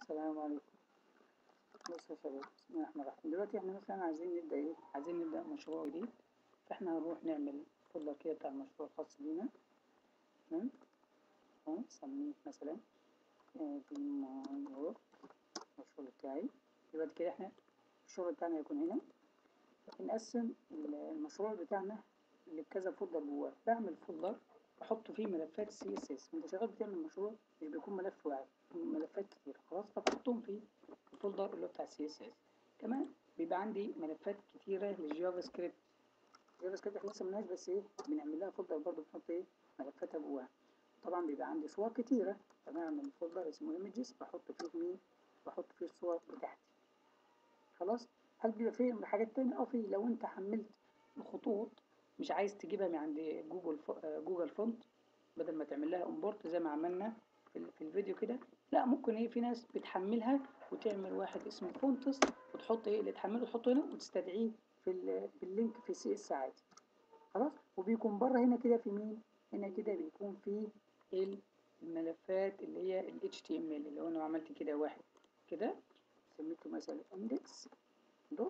السلام عليكم بصوا يا شباب بسم الله الرحمن الرحيم دلوقتي احنا مثلا عايزين نبدأ ايه عايزين نبدأ مشروع جديد فاحنا هنروح نعمل فولدر كده بتاع المشروع الخاص بينا تمام اهو نسميه مثلا المشروع بتاعي دلوقتي كده احنا الشغل بتاعنا هيكون هنا نقسم المشروع بتاعنا لكذا فولدر جواه بعمل فولدر بحط فيه ملفات سي اس اس انت شغال بتعمل مشروع مش بيكون ملف واحد ملفات كتير خلاص فبحطهم في الفولدر اللي هو بتاع سي اس اس كمان بيبقى عندي ملفات كتيرة للجافا سكريبت الجافا سكريبت احنا لسه ملناش بس ايه بنعمل لها فولدر برضه بنحط ايه ملفاتها جواها طبعا بيبقى عندي صور كتيرة فبعمل فولدر اسمه ايمجز بحط فيه مين بحط فيه الصور بتاعتي خلاص هل بيبقى فيه حاجات تانية اه في لو انت حملت الخطوط مش عايز تجيبها من عند جوجل ف... جوجل فونت بدل ما تعمل لها امبورت زي ما عملنا في, في الفيديو كده لا ممكن ايه في ناس بتحملها وتعمل واحد اسمه فونتس وتحط ايه اللي تحمله تحطه هنا وتستدعيه في, في اللينك في سي اس عادي خلاص وبيكون بره هنا كده في مين هنا كده بيكون في الملفات اللي هي ال HTML اللي هو انا عملت كده واحد كده سميته مثلا index دوت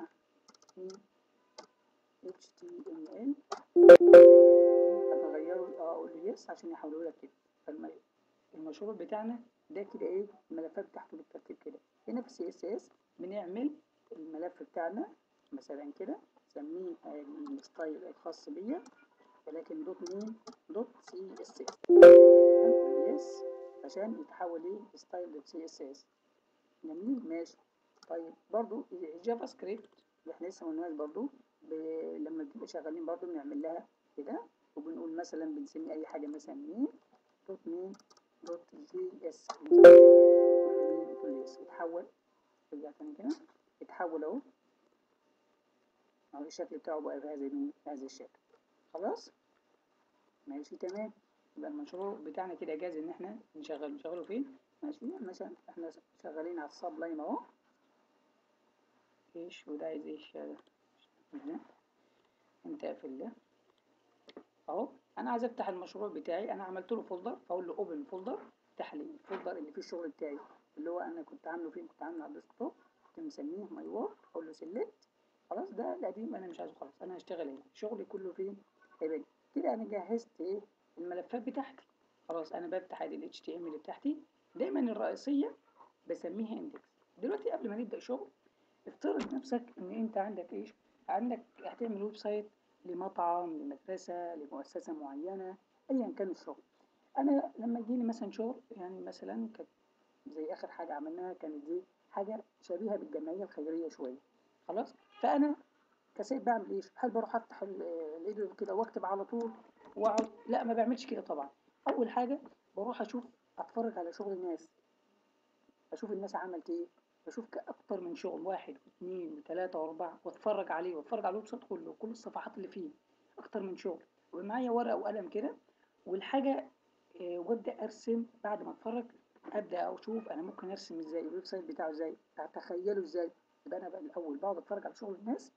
HTML هتغيره اه اقول له يس عشان يحوله لك كده فالمشروع بتاعنا ده كده ايه الملفات بتاعته بالترتيب كده هنا في سي اس اس بنعمل الملف بتاعنا مثلا كده نسميه الستايل الخاص بيا ولكن دوت مين دوت سي اس اس هنقول يس عشان يتحول ايه ستايل دوت سي اس اس جميل ماشي طيب برضو الجافا سكريبت اللي احنا لسه قلناهاش برضو ب... لما بنبقى شغالين برضو بنعمل لها كده وبنقول مثلا بنسمي اي حاجه مثلا مين دوت مين دوت جي اس بتقول له مين بتقول له يس يتحول رجع تاني كده يتحول اهو اهو الشكل بتاعه بقى بهذا بهذا الشكل خلاص ماشي تمام يبقى المشروع بتاعنا كده جاهز ان احنا نشغله نشغله فين ماشي مثلا احنا شغالين على السب لاين اهو ايش وده عايز ايش هذا انت اقفل ده اهو انا عايز افتح المشروع بتاعي انا عملت له فولدر فاقول له اوبن فولدر افتح لي الفولدر اللي فيه الشغل بتاعي اللي هو انا كنت عامله فين كنت عامله على الديسكتوب كنت مسميه ماي وورك اقول له سيلكت خلاص ده القديم انا مش عايزه خلاص انا هشتغل هنا شغلي كله فين هيبقى كده انا جهزت ايه الملفات بتاعتي خلاص انا بفتح ادي ال HTML بتاعتي دايما الرئيسيه بسميها اندكس دلوقتي قبل ما نبدا شغل افترض نفسك ان انت عندك ايش عندك هتعمل ويب سايت لمطعم لمدرسه لمؤسسه معينه ايا كان الشغل انا لما يجيلي مثلا شغل يعني مثلا كانت زي اخر حاجه عملناها كانت دي حاجه شبيهه بالجمعيه الخيريه شويه خلاص فانا كسيد بعمل ايش هل بروح افتح الايديو كده واكتب على طول واقعد لا ما بعملش كده طبعا اول حاجه بروح اشوف اتفرج على شغل الناس اشوف الناس عملت ايه بشوف اكتر من شغل واحد واثنين وثلاثة واربعة واتفرج عليه واتفرج على الويب سايت كله كل الصفحات اللي فيه اكتر من شغل ومعايا ورقة وقلم كده والحاجة اه وابدا ارسم بعد ما اتفرج ابدا اشوف انا ممكن ارسم ازاي الويب سايت بتاعه ازاي اتخيله ازاي يبقى انا بقى الاول بقعد اتفرج على شغل الناس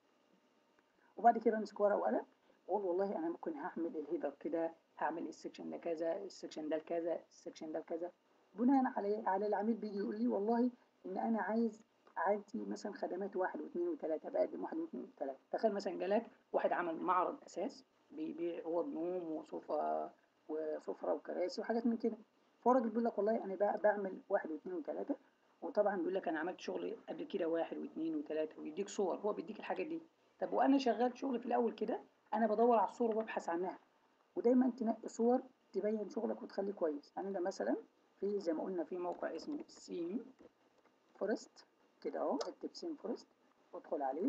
وبعد كده امسك ورقة وقلم واقول والله انا ممكن هعمل الهيدر كده هعمل السكشن ده كذا السكشن ده لكذا السكشن ده لكذا بناء على على العميل بيجي يقول لي والله ان انا عايز عندي مثلا خدمات واحد واثنين وثلاثه بقدم واحد واثنين وثلاثه تخيل مثلا جالك واحد عمل معرض اساس بيبيع اوض نوم وصوفه وسفره وكراسي وحاجات من كده فالراجل بيقول لك والله انا بعمل واحد واثنين وثلاثه وطبعا بيقول لك انا عملت شغل قبل كده واحد واثنين وثلاثه ويديك صور هو بيديك الحاجات دي طب وانا شغال شغل في الاول كده انا بدور على الصور وببحث عنها ودايما تنقي صور تبين شغلك وتخليه كويس يعني ده مثلا في زي ما قلنا في موقع اسمه سيم فورست كده اهو اكتب سيم فورست وادخل عليه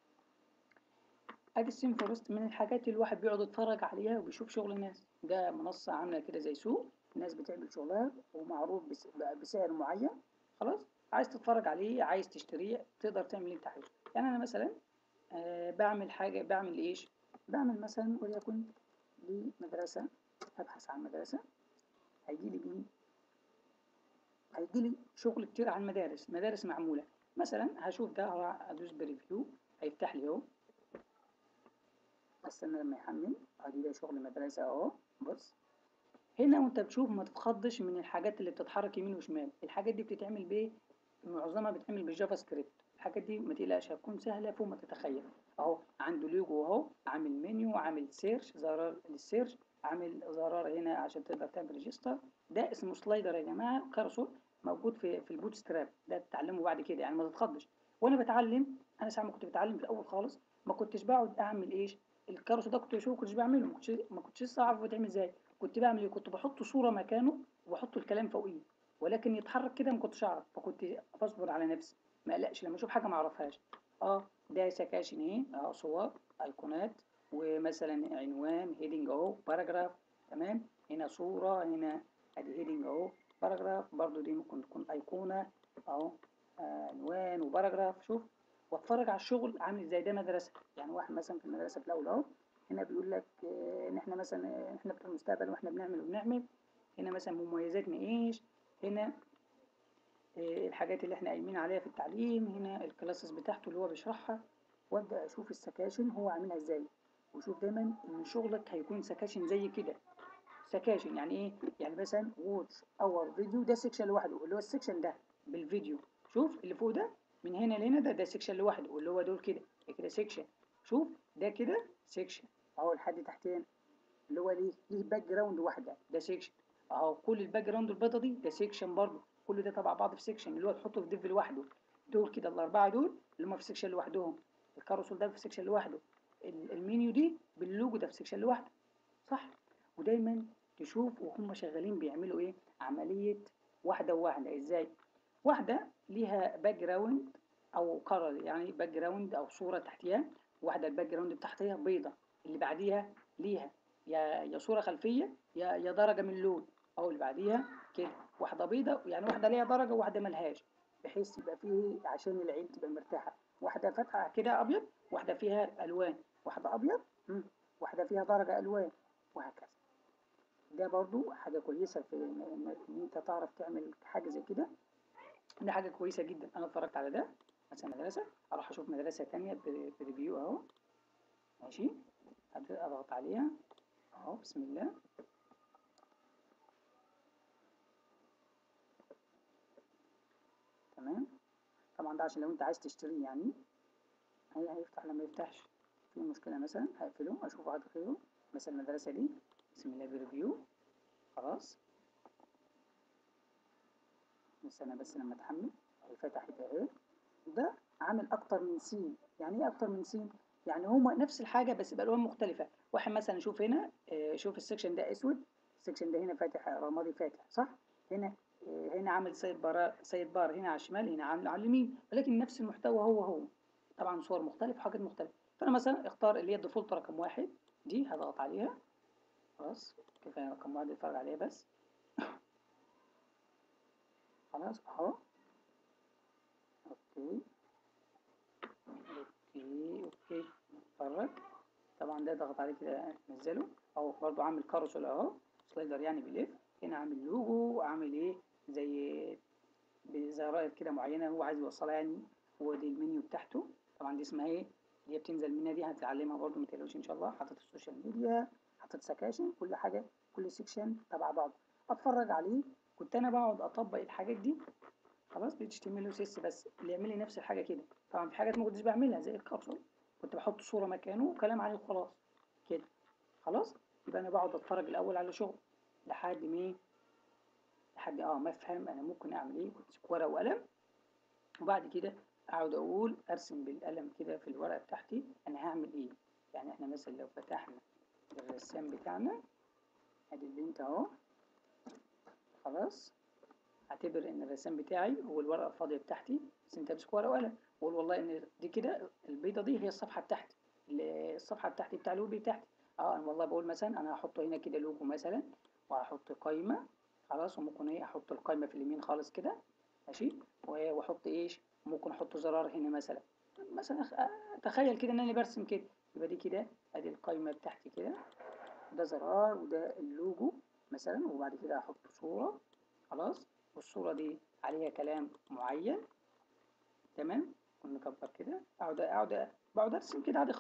ادي السيم فورست من الحاجات اللي الواحد بيقعد يتفرج عليها وبيشوف شغل الناس ده منصة عاملة كده زي سوق الناس بتعمل شغلها ومعروض بسعر معين خلاص عايز تتفرج عليه عايز تشتريه تقدر تعمل اللي انت عايزه يعني انا مثلا آه بعمل حاجة بعمل ايش بعمل مثلا وليكن لمدرسة ابحث عن مدرسة هيجي لي مين هيجي لي شغل كتير عن مدارس مدارس معمولة مثلا هشوف ده هروح ادوس بريفيو هيفتح لي اهو استنى لما يحمل ادي ده شغل مدرسة اهو بص هنا وانت بتشوف ما تتخضش من الحاجات اللي بتتحرك يمين وشمال الحاجات دي بتتعمل بايه معظمها بتتعمل بالجافا سكريبت الحاجات دي ما تقلقش هتكون سهله فوق ما تتخيل اهو عنده لوجو اهو عامل منيو عامل سيرش زرار للسيرش عامل زرار هنا عشان تقدر تعمل ريجستر ده اسمه سلايدر يا جماعه كارسول موجود في في البوت ستراب ده تتعلمه بعد كده يعني ما تتخضش وانا بتعلم انا ساعه ما كنت بتعلم في الاول خالص ما كنتش بقعد اعمل ايش الكارسول ده كنت بشوفه كنتش بعمله ما كنتش ما كنتش لسه اعرف بيتعمل ازاي كنت بعمل ايه كنت بحط صوره مكانه وبحط الكلام فوقيه ولكن يتحرك كده ما كنتش اعرف فكنت بصبر على نفسي ما اقلقش لما اشوف حاجه ما اعرفهاش اه ده سكاشن ايه اه صور ايقونات ومثلا عنوان هيدنج اهو باراجراف تمام هنا صوره هنا ادي هيدنج اهو باراجراف برضو دي ممكن تكون ايقونه اهو آه، عنوان وباراجراف شوف واتفرج على الشغل عامل ازاي ده مدرسه يعني واحد مثلا في المدرسه في الاول اهو هنا بيقول لك آه، ان احنا مثلا آه، احنا بتوع المستقبل واحنا بنعمل وبنعمل هنا مثلا مميزاتنا ايش هنا آه، الحاجات اللي احنا قايمين عليها في التعليم هنا الكلاسز بتاعته اللي هو بيشرحها وابدا اشوف السكاشن هو عاملها ازاي وشوف دايما ان شغلك هيكون سكاشن زي كده سكاشن يعني ايه يعني مثلا واتش اور فيديو ده سيكشن لوحده اللي هو السيكشن ده بالفيديو شوف اللي فوق ده من هنا لهنا ده ده سيكشن لوحده اللي هو دول كده ده كده سيكشن شوف ده كده سيكشن اهو لحد تحتين اللي هو ليه ليه باك جراوند واحده ده سيكشن اهو كل الباك جراوند البيضه دي ده سيكشن برضه كل ده تبع بعض في سيكشن اللي هو تحطه في ديف لوحده دول كده الاربعه دول اللي هم في سيكشن لوحدهم الكاروسول ده في سيكشن لوحده ال- المنيو دي باللوجو ده في سيكشن لوحده صح ودايما تشوف وهم شغالين بيعملوا ايه عمليه واحده وواحده ازاي واحده ليها باك جراوند او كرر يعني باك جراوند او صوره تحتيها واحده الباك جراوند بتاعتها بيضه اللي بعديها ليها يا يا صوره خلفيه يا يا درجه من لون او اللي بعديها كده واحده بيضه يعني واحده ليها درجه وواحده ملهاش بحيث يبقى فيه عشان العين تبقى مرتاحه واحده فاتحه كده ابيض واحده فيها الوان واحده ابيض مم، واحده فيها درجه الوان وهكذا ده برضو حاجه كويسه في ان إن- إن انت تعرف تعمل حاجه زي كده ده حاجه كويسه جدا انا اتفرجت على ده مثلا مدرسه اروح اشوف مدرسه تانية ب- بريفيو اهو ماشي ابدا اضغط عليها اهو بسم الله تمام طبعا ده عشان لو انت عايز تشتريه يعني هي هيفتح لما يفتحش في مشكله مثلا هقفله اشوف واحد غيره مثلا المدرسه دي بسم الله بريفيو خلاص استنى بس لما اتحمل اهي فتحت اهي ده عامل اكتر من سين يعني ايه اكتر من سين يعني هما نفس الحاجه بس بالوان مختلفه واحد مثلا شوف هنا آه، شوف السكشن ده اسود السكشن ده هنا فاتح رمادي فاتح صح هنا آه، هنا عامل سايد بار سايد بار هنا على الشمال هنا عامل على اليمين ولكن نفس المحتوى هو هو طبعا صور مختلفه وحاجات مختلفه فانا مثلا اختار اللي هي الديفولت رقم واحد دي هضغط عليها خلاص كفايه رقم واحد اتفرج عليها بس خلاص اهو اوكي اوكي اوكي اتفرج طبعا ده ضغط عليه كده نزله اهو برضو عامل كاروسل اهو سلايدر يعني بيلف هنا عامل لوجو وعامل ايه زي بزراير كده معينه هو عايز يوصلها يعني هو دي المنيو بتاعته طبعا دي اسمها ايه اللي هي بتنزل منها دي هتتعلمها برضو ما تقلقوش ان شاء الله حاطط السوشيال ميديا حاطط سكاشن كل حاجه كل سيكشن تبع بعض اتفرج عليه كنت انا بقعد اطبق الحاجات دي خلاص ب HTML و CSS بس اللي يعمل لي نفس الحاجه كده طبعا في حاجات ما كنتش بعملها زي الكابسول كنت بحط صوره مكانه وكلام عليه وخلاص كده خلاص يبقى انا بقعد اتفرج الاول على شغل لحد ما إيه؟ لحد اه ما افهم انا ممكن اعمل ايه كنت ورقه وقلم وبعد كده اقعد اقول ارسم بالقلم كده في الورقه بتاعتي انا هعمل ايه يعني احنا مثلا لو فتحنا الرسام بتاعنا ادي البنت اهو خلاص اعتبر ان الرسام بتاعي هو الورقه الفاضيه بتاعتي بس انت امسك ورقه وقلم واقول والله ان دي كده البيضه دي هي الصفحه بتاعتي ال- الصفحه بتاعتي بتاع الويب بتاعتي اه انا والله بقول مثلا انا هحط هنا كده لوجو مثلا وهحط قايمه خلاص وممكن ايه احط القايمه في اليمين خالص كده ماشي و- واحط ايش ممكن احط زرار هنا مثلا مثلا أخ- آه، تخيل كده ان انا برسم كده يبقى دي كده ادي القايمه بتاعتي كده ده زرار وده اللوجو مثلا وبعد كده احط صوره خلاص والصورة دي عليها كلام معين تمام ونكبر كده اقعد اقعد بقعد ارسم كده عادي خالص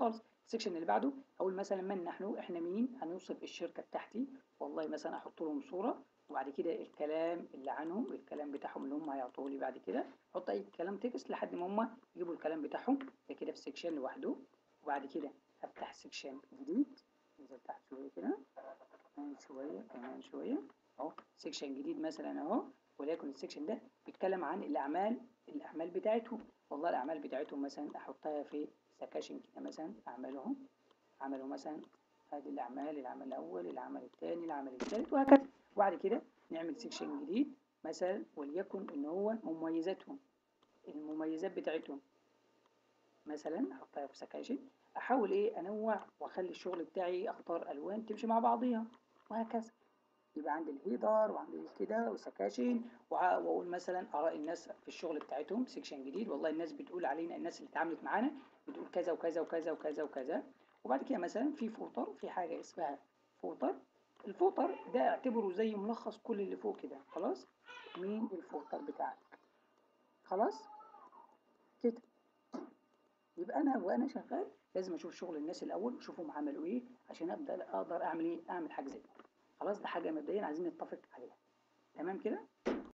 السكشن اللي بعده اقول مثلا من نحن احنا مين هنوصف الشركه بتاعتي والله مثلا احط لهم صوره وبعد كده الكلام اللي عنهم الكلام بتاعهم اللي هم هيعطوه لي بعد كده احط اي كلام تكست لحد ما هم يجيبوا الكلام بتاعهم ده كده في سكشن لوحده وبعد كده هفتح سكشن جديد ننزل تحت شويه كده كمان شويه كمان شويه اهو سكشن جديد مثلا اهو وليكن السكشن ده بيتكلم عن الاعمال الاعمال بتاعتهم والله الاعمال بتاعتهم مثلا احطها في سكاشن كده مثلا اعمالهم عملوا مثلا هذه الاعمال العمل الاول العمل الثاني العمل الثالث وهكذا وبعد كده نعمل سكشن جديد مثلا وليكن ان هو مميزاتهم المميزات بتاعتهم مثلا احطها في سكاشن احاول ايه انوع واخلي الشغل بتاعي اختار الوان تمشي مع بعضيها وهكذا يبقى عندي الهيدر وعندي كده وسكاشن واقول مثلا اراء الناس في الشغل بتاعتهم سكشن جديد والله الناس بتقول علينا الناس اللي اتعاملت معانا بتقول كذا وكذا وكذا وكذا وكذا وبعد كده مثلا في فوتر في حاجه اسمها فوتر الفوتر ده اعتبره زي ملخص كل اللي فوق كده خلاص مين الفوتر بتاعك خلاص كده يبقى انا وانا شغال لازم اشوف شغل الناس الاول واشوفهم عملوا ايه عشان ابدا اقدر اعمل ايه اعمل حاجه زي كده خلاص ده حاجه مبدئيا عايزين نتفق عليها تمام كده